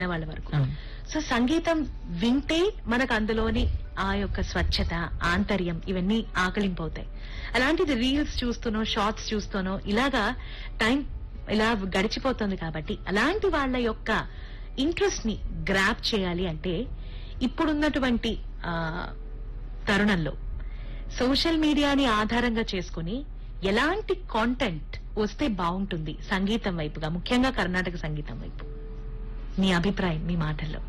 వాళ్ళ వరకు అవును. సో సంగీతం వింటే మనకు అందులోని ఆ యొక్క స్వచ్ఛత ఆంతర్యం ఇవన్నీ ఆకలింపవుతాయి అలాంటిది రీల్స్ చూస్తూనో షార్ట్స్ చూస్తూనో ఇలాగా టైం ఇలా గడిచిపోతుంది కాబట్టి అలాంటి వాళ్ళ యొక్క ఇంట్రెస్ట్ ని గ్రాప్ చేయాలి అంటే ఇప్పుడున్నటువంటి ఆ, తరుణంలో సోషల్ మీడియాని ఆధారంగా చేసుకుని ఎలాంటి కాంటెంట్ వస్తే బాగుంటుంది సంగీతం వైపుగా ముఖ్యంగా కర్ణాటక సంగీతం వైపు మీ అభిప్రాయం మీ మాటల్లో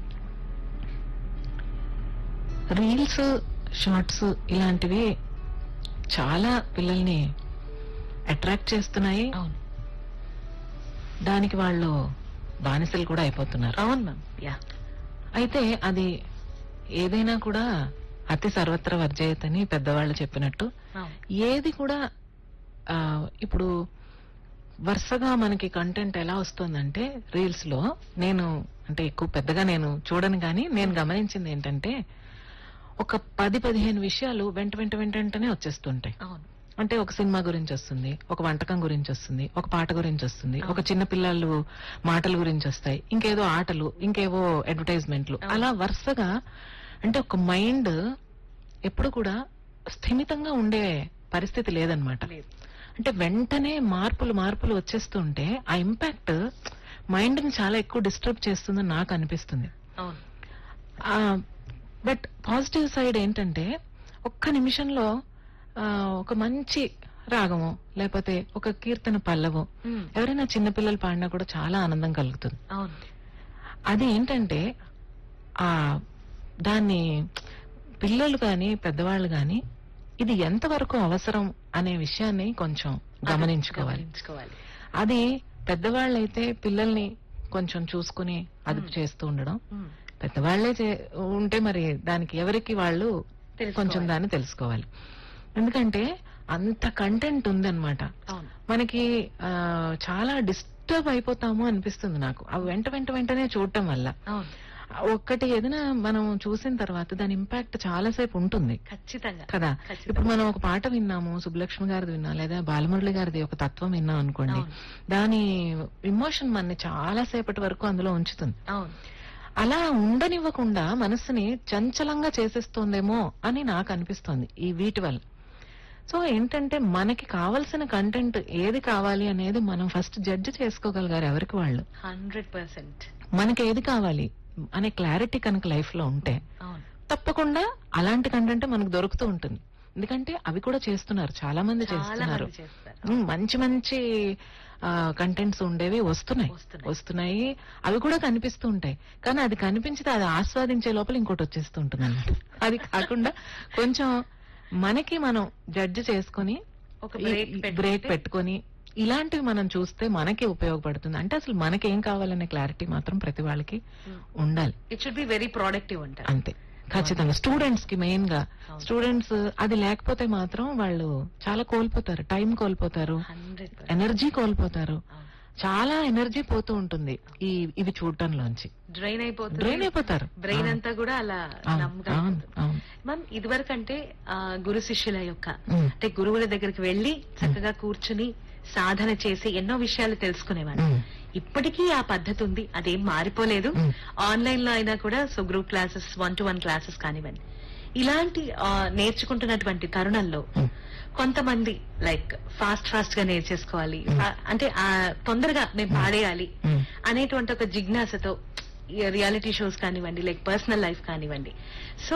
రీల్స్ షార్ట్స్ ఇలాంటివి చాలా పిల్లల్ని అట్రాక్ట్ చేస్తున్నాయి అవును దానికి వాళ్ళు బానిసలు కూడా అయిపోతున్నారు అవును మ్యామ్ యా అయితే అది ఏదైనా కూడా అతి సర్వత్ర వర్జయతని పెద్దవాళ్ళు చెప్పినట్టు అవును ఏది కూడా ఆ, ఇప్పుడు వరుసగా మనకి కంటెంట్ ఎలా వస్తుందంటే రీల్స్ లో నేను అంటే ఎక్కువ పెద్దగా నేను చూడను కానీ నేను గమనించింది ఏంటంటే ఒక పది పదిహేను విషయాలు వెంట వెంట వెంట వెంటనే వచ్చేస్తుంటాయి అవును అంటే ఒక సినిమా గురించి వస్తుంది ఒక వంటకం గురించి వస్తుంది ఒక పాట గురించి వస్తుంది ఒక చిన్న పిల్లలు మాటల గురించి వస్తాయి ఇంకేదో ఆటలు ఇంకేవో అడ్వర్టైజ్మెంట్లు అలా వరుసగా అంటే ఒక మైండ్ ఎప్పుడు కూడా స్థిమితంగా ఉండే పరిస్థితి లేదనమాట లేదు అంటే వెంటనే మార్పులు మార్పులు వచ్చేస్తుంటే ఆ ఇంపాక్ట్ మైండ్ ని చాలా ఎక్కువ డిస్టర్బ్ చేస్తుందని నాకు అనిపిస్తుంది అవును బట్ పాజిటివ్ సైడ్ ఏంటంటే ఒక్క నిమిషంలో ఆ, ఒక మంచి రాగము లేకపోతే ఒక కీర్తన పల్లవు మ్మ్. ఎవరైనా చిన్నపిల్లలు పాడినా కూడా చాలా ఆనందం కలుగుతుంది అవును అది ఏంటంటే ఆ దాన్ని పిల్లలు గాని పెద్దవాళ్ళు గాని ఇది ఎంతవరకు అవసరం అనే విషయాన్ని కొంచెం గమనించుకోవాలి గమనించుకోవాలి అది పెద్దవాళ్ళైతే పిల్లల్ని కొంచెం చూసుకుని అదుపు చేస్తూ ఉండడం మ్మ్. పెద్దవాళ్లే చే- ఉంటే మరి దానికి ఎవరికి వాళ్ళు తెలుసుకోవాలి. కొంచెం దాన్ని తెలుసుకోవాలి ఎందుకంటే అంత కంటెంట్ ఉందన్నమాట అవును మనకి ఆ, చాలా డిస్టర్బ్ అయిపోతాము అనిపిస్తుంది నాకు అవి వెంట వెంట వెంటనే చూడటం వల్ల అవును ఒక్కటి ఏదైనా మనం చూసిన తర్వాత దాని ఇంపాక్ట్ చాలా సేపు ఉంటుంది ఖచ్చితంగా కదా ఖచ్చితంగా. ఇప్పుడు మనం ఒక పాట విన్నాము సుబ్బలక్ష్మి గారిది విన్నాం లేదా బాలమురళి గారిది ఒక తత్వం విన్నాం అనుకోండి అవును. దాని ఇమోషన్ మనని చాలా సేపటి వరకు అందులో ఉంచుతుంది అవును అలా ఉండనివ్వకుండా మనసుని చంచలంగా చేసేస్తోందేమో అని నాకు అనిపిస్తోంది ఈ వీటి వల్ల సో ఏంటంటే మనకి కావలసిన కంటెంట్ ఏది కావాలి అనేది మనం ఫస్ట్ జడ్జ్ చేసుకోగలిగారు ఎవరికి వాళ్ళు హండ్రెడ్ పర్సెంట్ మనకి ఏది కావాలి అనే క్లారిటీ కనుక లైఫ్ లో ఉంటే అవును తప్పకుండా అలాంటి కంటెంట్ మనకు దొరుకుతూ ఉంటుంది ఎందుకంటే అవి కూడా చేస్తున్నారు చాలా మంది చాలా చేస్తున్నారు మంది చేస్తారు ఉమ్, మంచి మంచి కంటెంట్స్ ఉండేవి వస్తున్నాయి వస్తున్నాయి. వస్తున్నాయి అవి కూడా కనిపిస్తూ ఉంటాయి కానీ అది కనిపించితే అది ఆస్వాదించే లోపల ఇంకోటి వచ్చేస్తూ ఉంటుంది అన్నమాట అది కాకుండా కొంచెం మనకి మనం జడ్జి చేసుకుని ఒక break బ్రేక్ పెట్టుకుంటే- పెట్టుకొని ఇలాంటివి మనం చూస్తే మనకి ఉపయోగపడుతుంది అంటే అసలు మనకి ఏం కావాలనే క్లారిటీ మాత్రం ప్రతి వాళ్ళకి ఉండాలి it should be very productive అంటారు అంతే ఖచ్చితంగా స్టూడెంట్స్ కి మెయిన్ గా అవును. స్టూడెంట్స్ అది లేకపోతే మాత్రం వాళ్ళు చాలా కోల్పోతారు టైం కోల్పోతారు హండ్రెడ్ ఎనర్జీ కోల్పోతారు చాలా ఎనర్జీ పోతూ ఉంటుంది ఈ ఇవి చూడటంలోంచి డ్రైన్ అయిపోతుంది డ్రైన్ అయిపోతారు బ్రెయిన్ అవును. అంతా కూడా అలా అవును, నమ్మగా అవును, అవును. మ్యామ్ ఇదివరకు అంటే ఆ, గురు శిష్యుల యొక్క ఉమ్, అంటే గురువుల దగ్గరికి వెళ్లి చక్కగా కూర్చుని సాధన చేసి ఎన్నో విషయాలు తెలుసుకునేవాడు ఉమ్, ఇప్పటికీ ఆ పద్ధతి ఉంది అదేం మారిపోలేదు మ్. ఆన్లైన్ లో అయినా కూడా so group classes one to one classes కానివ్వండి ఇలాంటి ఆ, నేర్చుకుంటున్నటువంటి తరుణంలో ఉమ్, కొంతమంది లైక్ ఫాస్ట్ ఫాస్ట్ గా నేర్చేసుకోవాలి ఫా- అంటే ఆ తొందరగా మేము పాడేయాలి ఉమ్, అనేటువంటి ఒక జిజ్ఞాసతో రియాలిటీ షోస్ కానివ్వండి లైక్ పర్సనల్ లైఫ్ కానివ్వండి సో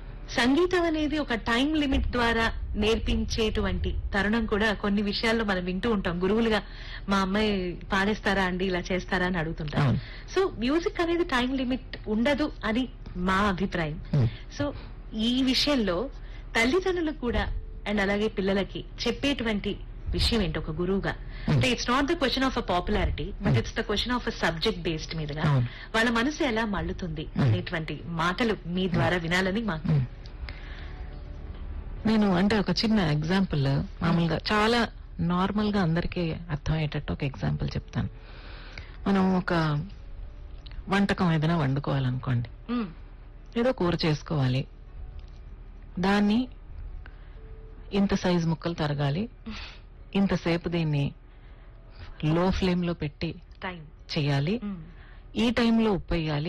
సంగీతం అనేది ఒక టైం లిమిట్ ద్వారా నేర్పించేటువంటి తరుణం కూడా కొన్ని విషయాల్లో మనం వింటూ ఉంటాం గురువులుగా మా అమ్మాయి పాడేస్తారా అండి ఇలా చేస్తారా అని అడుగుతుంటాం అవును. సో మ్యూజిక్ అనేది టైం లిమిట్ ఉండదు అని మా అభిప్రాయం ఉమ్. సో ఈ విషయంలో తల్లిదండ్రులు కూడా అండ్ అలాగే పిల్లలకి చెప్పేటువంటి విషయం ఏంటి ఒక గురువుగా అంటే it's not the question of a popularity but it's the question of a subject based మీదుగా అవును. వాళ్ళ మనసు ఎలా మళ్ళుతుంది Hmm. అనేటువంటి మాటలు మీ ద్వారా వినాలని మాకు ఉమ్. నేను అంటే ఒక చిన్న ఎగ్జాంపుల్ మామూలుగా చాలా నార్మల్ గా అందరికీ అర్థమయ్యేటట్టు ఒక ఎగ్జాంపుల్ చెప్తాను మనం ఒక వంటకం ఏదైనా వండుకోవాలనుకోండి Hmm. ఏదో కూర చేసుకోవాలి దాన్ని ఇంత సైజ్ ముక్కలు తరగాలి ఇంతసేపు దీన్ని లో ఫ్లేమ్ లో పెట్టి టైం చేయాలి Hmm. ఈ టైంలో ఉప్పు వేయాలి